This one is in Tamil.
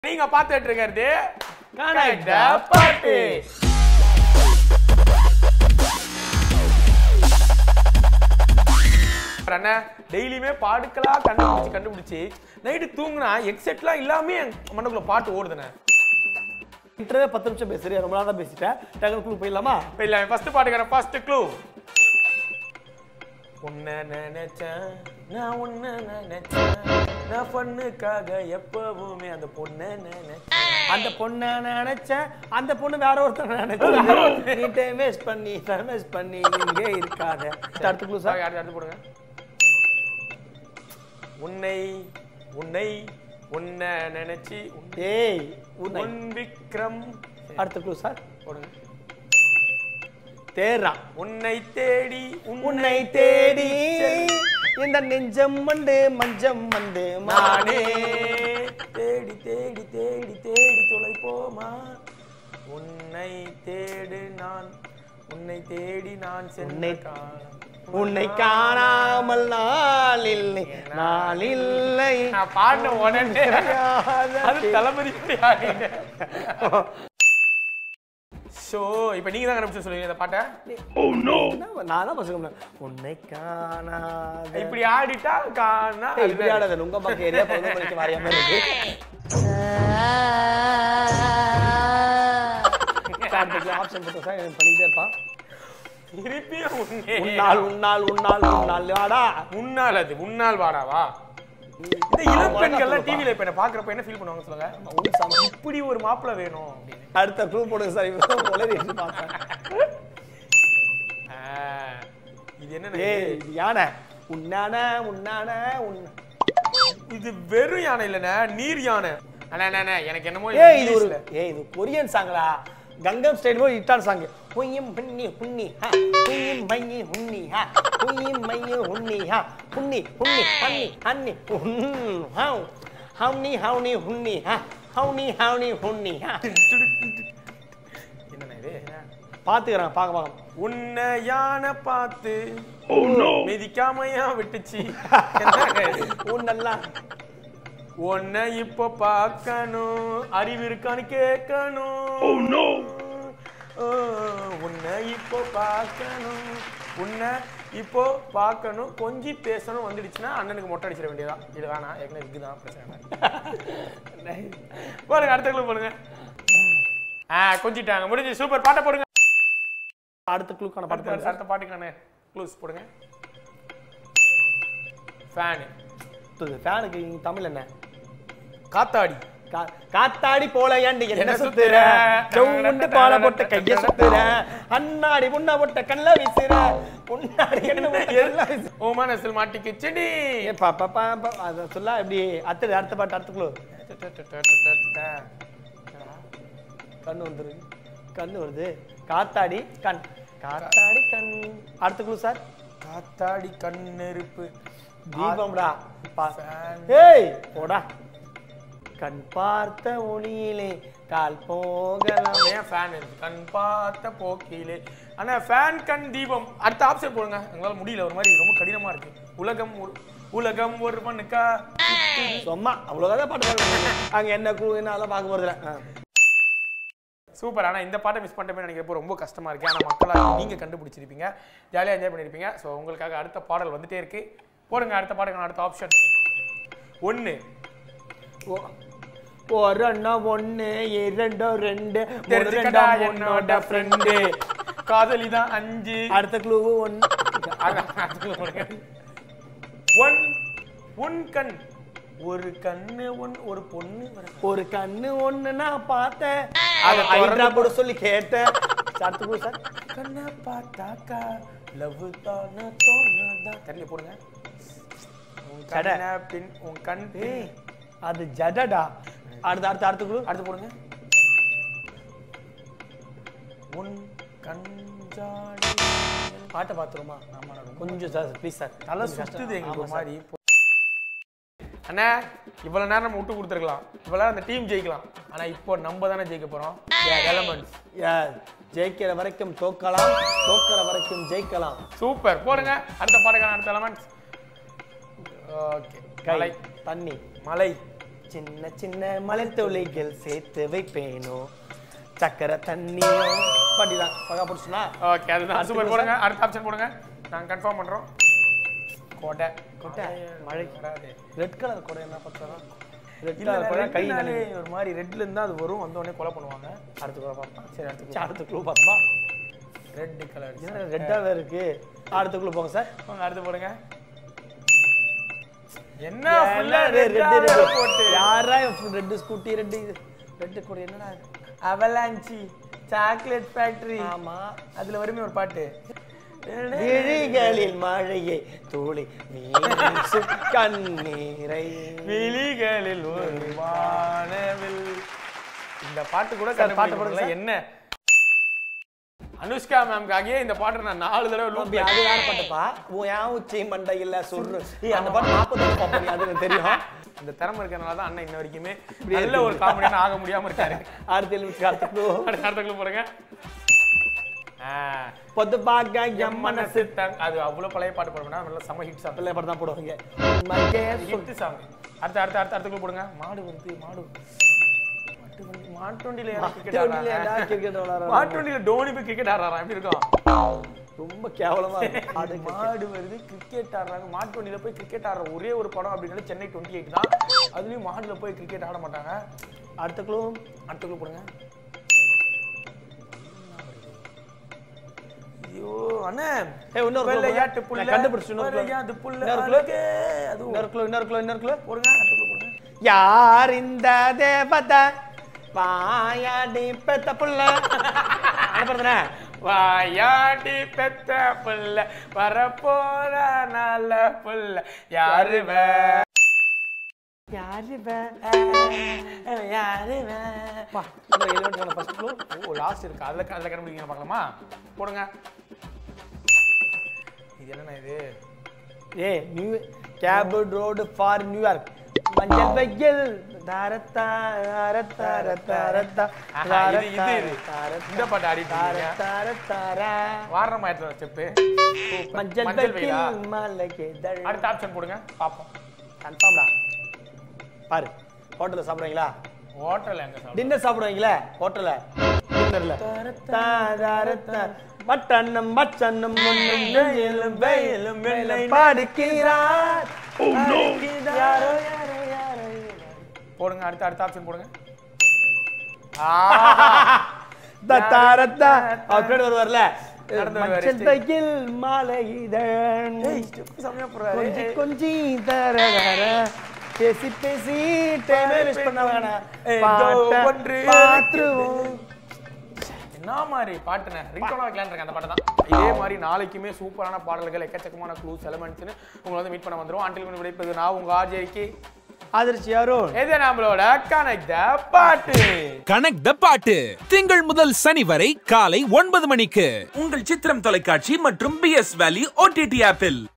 நீங்க பார்த்துட்டு இருக்கிறது Connect the Party. அண்ணா டெய்லியுமே பாடுக்களா கண்டுபிடிச்சு கண்டுபிடிச்சு நைட்டு தூங்குனா எக்ஸெட்லாம் இல்லாம என் மண்ணுக்குள்ள பாட்டு ஓடுதுண்ணே இன்டர்வே பத்து நிமிஷம் பேசுறேன் ரொம்ப நாள் தான் பேசிட்டேன் டக்குனு போயிடலாமா இப்ப இல்ல ஃபர்ஸ்ட் பாட்டுக்கிற ஃபர்ஸ்ட் க்ளூ உன்னை நினைச்சேன் நான் உன்னை நினைச்சேன் நான் பொண்ணுக்காக எப்பவுமே அந்த பொண்ணை நினைச்சேன் அந்த பொண்ணை நினைச்சேன் அந்த பொண்ணு வேற ஒருத்தர் நினைச்சேன் நீ டைம் வேஸ்ட் பண்ணி டைம் வேஸ்ட் பண்ணி இங்கே இருக்காத அடுத்த குழு சார் யார் அடுத்து போடுங்க உன்னை உன்னை உன்னை நினைச்சு உன்- ஏய் உன்னை உன் விக்ரம் அடுத்த குழு சார் போடுங்க தேர்றா உன்னை தேடி உன்னை தேடி இந்த நெஞ்சம் மண்டு மஞ்சம் மண்டு நானே மானே தேடி தேடி தேடி தேடி தொலைப்போமா உன்னை தேடு நான் உன்னை தேடி நான் சென்னை உன்னை- காண உன்னை காணாமல் நாள் இல்லை நாள் இல்லை நான் பாடின உடனே அது தளபதி ஷோ இப்ப நீங்க தான் கண்டுபிடிச்சு சொல்லுவீங்க இந்த பாட்டை நான் தான் பசங்க உன்னை காணாத இப்படி ஆடிட்டா காணா ஏய், இப்படி ஆடாத உங்க பக்கம் ஏரியா பதினொன்று மணிக்கு வரையாம இருக்கு ஆப்ஷன் போட்டு சார் எனக்கு பண்ணிக்கிட்டே இருப்பான் திருப்பியும் உன்னே உன்னால் உன்னால் உன்னால் உன்னால் வாடா முன்னாள் அது முன்னாள் வாடாவா இந்த இளம் பெண்கள்லாம் டிவில இப்ப என்ன பாக்குறப்ப என்ன ஃபீல் பண்ணுவாங்க சொல்லுங்க உன் சம- இப்படி ஒரு மாப்பிள்ளை வேணும் அப்படின்னு அடுத்த க்ளூ போடுங்க சார் இப்போ உளறி எடுத்து பார்த்தேன் ஆ, இது என்ன ஏய் இது யானை உன்னான உன்னான உன்ன இது வெறும் யானை இல்லைண்ணே நீர் யானை அண்ணா அண்ணா, அண்ணா எனக்கு என்னமோ ஏய் இது ஒரு இங்கிலீஷ்ல. ஏய் இது கொரியன் சாங்கடா கங்கம் ஸ்டைல் போய் இட்டான் சாங் புய்யம் பண்ணி புண்ணி ஹா புய்யம் மையி உண்ணி ஹா புய்யம் மையி உண்ணி ஹா புண்ணி புண்ணி ஹன்னி ஹன்னி உன் ஹவ் ஹவ்னி ஹவ்னி உண்ணி ஹா ஹவ்னி ஹவ்னி உண்ணி ஹா என்னண்ணா இது பாத்துக்கறேன் பாக்க பாக்க உன்னை யானை பார்த்து மிதிக்காமையா விட்டுச்சு என்னங்க இது? உன்னெல்லாம் உன்னை இப்போ பார்க்கணும் அறிவு இருக்கான்னு கேட்கணும் ஓ, உன்னை இப்போ பார்க்கணும் உன்னை இப்போ பார்க்கணும் கொஞ்சி பேசணும் வந்துடுச்சுன்னா அண்ணனுக்கு மொட்டை அடிச்சிட வேண்டியதான் இது வேணாம் ஏற்கனவே இதுதான் பிரச்சனை போடுங்க அடுத்த குழு போடுங்க ஆ கொஞ்சிட்டாங்க முடிஞ்சு சூப்பர் பாட்டை போடுங்க அடுத்த க்ளூக்கான பாட்டு அடுத்த பாருங்க அடுத்த பாட்டுக்கான க்ளூஸ் போடுங்க ஃபேனு ஃபேனுக்கு தமிழ் என்ன காத்தாடி கா- காத்தாடி போல ஏண்டி என்ன என்ன சுத்துற சுத்துற? ஜவுண்டு பால போட்ட கைய சுத்துற அண்ணாடி முன்ன போட்ட கல்ல வீசுற முன்னாடி என்ன போட்ட கல்ல வீசுற ஓ மனசில் மாட்டிக்கு செடி ஏ பா பா பா பா அத சொல்ல இப்படி அடுத்த அடுத்த பாட்டு அடுத்த குழு கண்ணு வந்துரு கண்ணு வருது காத்தாடி கண் காத்தாடி கண் அடுத்த குழு சார் காத்தாடி கண் நெருப்பு தீபம்டா பா Fan. ஏய் போடா கண் பார்த்த ஒளியிலே கால் போகலாம் ஏன் ஃபேன் இருக்கு கண் பார்த்த போக்கிலே ஆனா ஃபேன் கண் தீபம் அடுத்த ஆப்ஷன் போடுங்க உங்களால முடியல ஒரு மாதிரி ரொம்ப கடினமா இருக்கு உலகம் ஒரு உலகம் ஒரு மண்ணுக்கா சும்மா அவ்வளவுதான் பாட்டு பாடுறாங்க அங்க என்ன குழு என்ன அதெல்லாம் பார்க்க போறதுல சூப்பர் ஆனா இந்த பாட்டை மிஸ் பண்ணிட்டோமே நினைக்கிறப்போ ரொம்ப கஷ்டமா இருக்கு ஆனா மக்களா நீங்க கண்டுபிடிச்சிருப்பீங்க ஜாலியா என்ஜாய் பண்ணிருப்பீங்க ஸோ உங்களுக்காக அடுத்த பாடல் வந்துட்டே இருக்கு போடுங்க அடுத்த பாடலுக்கான அடுத்த ஆப்ஷன் ஒன்னு ஒரு அண்ணா ஒண்ணு இரண்டு ரெண்டு மூணு தெரிஞ்சுக்கடா ரெண்டா என்னோட ஃப்ரெண்டு காதலி தான் அஞ்சு அடுத்த குழு ஒன்னு ஒன் உன் கண் ஒரு கண்ணு ஒன் ஒரு பொண்ணு வர ஒரு கண்ணு ஒண்ணு நான் பார்த்தேன் அதை அதை திறந்து ஹைட்ரா போட சொல்லி கேட்டேன் அடுத்த குழு சார் கண்ணை பார்த்தாக்கா லவ் தான தோணுதா தெரியல போடுங்க உன் ஜட. கண்ணை பின் உன் கண் பின் ஏய் அது ஜடடா அடுத்த அடுத்த அடுத்த குழு அடுத்து போடுங்க உன் கஞ்சாடி பாட்டை பார்த்துருமா ஆமா நான் ரொம்ப கொஞ்சம் சார் ப்ளீஸ் சார் தலை சுத்துது எங்களுக்கு ஒரு மாதிரி அண்ணா இவ்வளவு நேரம் நம்ம விட்டு கொடுத்துருக்கலாம் இவ்வளவு நேரம் அந்த டீம் ஜெயிக்கலாம் ஆனா இப்போ நம்ம தானே ஜெயிக்க போறோம் எலமெண்ட்ஸ் ஜெயிக்கிற வரைக்கும் தோக்கலாம் தோக்கிற வரைக்கும் ஜெயிக்கலாம் சூப்பர் போடுங்க அடுத்த பாட்டுக்கான அடுத்த எலமெண்ட்ஸ் ஓகே கை மலை தண்ணி மலை சின்ன சின்ன மலைத்துளிகள் சேர்த்து வைப்பேனோ சக்கரை தண்ணியும் படிதான் பகா பிடிச்சுனா ஓகே அதுதான் சூப்பர் போடுங்க அடுத்த ஆப்ஷன் போடுங்க நாங்க கன்ஃபார்ம் பண்றோம் கோட்டை கொட்டை மழை வராது ரெட் கலர் கூட என்ன பார்த்தா ரெட் இல்ல கலர் கூட கை ரெட்னாலே நனி ஒரு மாதிரி ரெட்ல இருந்தா அது வரும் வந்த உடனே கொலை பண்ணுவாங்க அடுத்து கூட பார்ப்போம் சரி அடுத்து சரி, அடுத்த குழு பார்ப்போமா ரெட் கலர் என்ன ரெட்டாவே இருக்கு அடுத்த குழு போங்க சார் அடுத்து போடுங்க என்ன என்ன ஃபுல்லா ரெட் ரெட் ரெட் போட்டு யாரா ரெட் ஸ்கூட்டி ரெட் ரெட் கூட என்னடா இது? அவலாஞ்சி சாக்லேட் ஃபேக்டரி ஆமா அதுல வருமே ஒரு பாட்டு விழிகளில் மழையை தூளி வீசும் கண்ணீரை விழிகளில் ஒரு வானவில் இந்த பாட்டு கூட சார், பாட்டு கண்டுபிடிக்க போடுங்க முடியல. என்ன அனுஷ்கா மேம்காகவே இந்த பாட்டை நான் நாலு தடவை தம்பி, லூப் அது வேற பாட்டுப்பா உன் ஏன் உச்சி மண்டை இல்ல சுரு ஏய், அந்த பாட்டு நாற்பது பாப்பீங்க அது எனக்கு தெரியும் இந்த திறமை இருக்கறனால தான் அண்ணன் இன்ன வரைக்குமே நல்ல ஒரு காமெடியான ஆக முடியாம இருக்காரு அடுத்த எழுபத்தி அடுத்த குழு அடுத்த அடுத்த போறேங்க பொது பாக்க எம் மனசு தங் அது அவ்வளவு பழைய பாட்டு போடுவேன் நல்ல செம ஹிட் சாங் பிள்ளை படம் தான் போடுவாங்க மகே சொல். ஹிட் சாங் அடுத்த அடுத்த அடுத்த அடுத்த போடுங்க மாடு வருது மாடு மாட்டு வண்டி மாட்டு வண்டியில யாரும் cricket வண்டியில ஆடுறாங்க. யார் cricket விளையாடுறாங்க? மாட்டு வண்டியில டோனி போய் கிரிக்கெட் ஆடுறாரா எப்படி இருக்கும் ரொம்ப கேவலமா இருக்கு. ஆடு மாடு வருது கிரிக்கெட் ஆடுறாங்க மாட்டு வண்டியில போய் கிரிக்கெட் ஆடுற ஒரே ஒரு படம் அப்படின்னாலே சென்னை டுவெண்ட்டி எயிட் தான் அதுலயும் மாடுல போய் கிரிக்கெட் ஆட மாட்டாங்க அடுத்த குழு அடுத்த குழு போடுங்க ஐயோ அண்ணே ஏய், இன்னொரு clue விளையாட்டு போடுங்க. புள்ள நான் கண்டுபிடிச்சு இன்னொரு clue. விளையாட்டு புள்ள இன்னொரு clue. அழகே. அதுவும் இன்னொரு குழு இன்னொரு குழு இன்னொரு குழு போடுங்க அடுத்த குழு போடுங்க யார் இந்த தேவதை வாயாடி பெத்த புள்ள அனுப்புறதுனே வாயாடி பெத்த புள்ள வரப்போற நல்ல புள்ள யாரு இவ? யாரு யாரு இவ? ஃபர்ஸ்ட் குழு ஓ லாஸ்ட் இருக்கு அதுல அதுல கண்டுபிடிக்க பார்க்கலாமா போடுங்க இது என்னண்ணா இது a new cap road for New York மஞ்சள் வெயில் தாரத்தா தாரத்தா தாரத்தா ஆஹா, இது இது இது இந்த பாட்டு ஆடிட்டு இருக்கீங்க தாரத்தாரா வாரணம் ஆயிரத்துல ஸ்டெப்பு மஞ்சள் மஞ்சள் வெயிலா? வெயில் மலைக்கு தழ் அடுத்த ஆப்ஷன் போடுங்க பாப்போம் கன்ஃபார்ம்டா பாரு ஹோட்டல்ல சாப்பிடுவீங்களா ஹோட்டல் எங்க சாப்பிடுவோம் டின்னர் சாப்பிடுவீங்களா ஹோட்டல்ல டின்னர்ல மட்டன்னம் மச்சன்னம் முன்னும் வெயிலும் வெயிலும் வெயில பாடுக்கிறார் யாரோ யாரோ யாரோ போடுங்க அடுத்த அடுத்த ஆப்ஷன் போடுங்க தத்தாரத்தா அவர் பேர் வருவார்ல நடந்து வருவாரு, மச்சல் stage. தையில் மாலை இதழ் செம்மையா கொஞ்சி போடுறாரு கொஞ்சி தர தர பேசி பேசி டைமே வேஸ்ட் பண்ண வேணாம் ஏய், பாட்ட இதோ ஒன்று பாத்துருவோம் என்ன மாதிரி பாட்டுனே ரிங்டோனா வைக்கலான்னு இருக்கேன் அந்த பாட்டு தான் இதே மாதிரி நாளைக்குமே சூப்பரான பாடல்கள் எக்கச்சக்கமான க்ளூஸ் எலமெண்ட்ஸ்னு உங்களை வந்து மீட் பண்ண வந்துரும் ஆண்டில் விடைப்பது நான் உங்க ஆர்ஜேக்கு அதிர்ச்சி அருண் இது நம்மளோட கனெக்ட் பாட்டு கனெக்ட் த பாட்டு திங்கள் முதல் சனி வரை காலை ஒன்பது மணிக்கு உங்கள் சித்திரம் தொலைக்காட்சி மற்றும் பி எஸ் வேலி ஓடிடி ஆப்பில்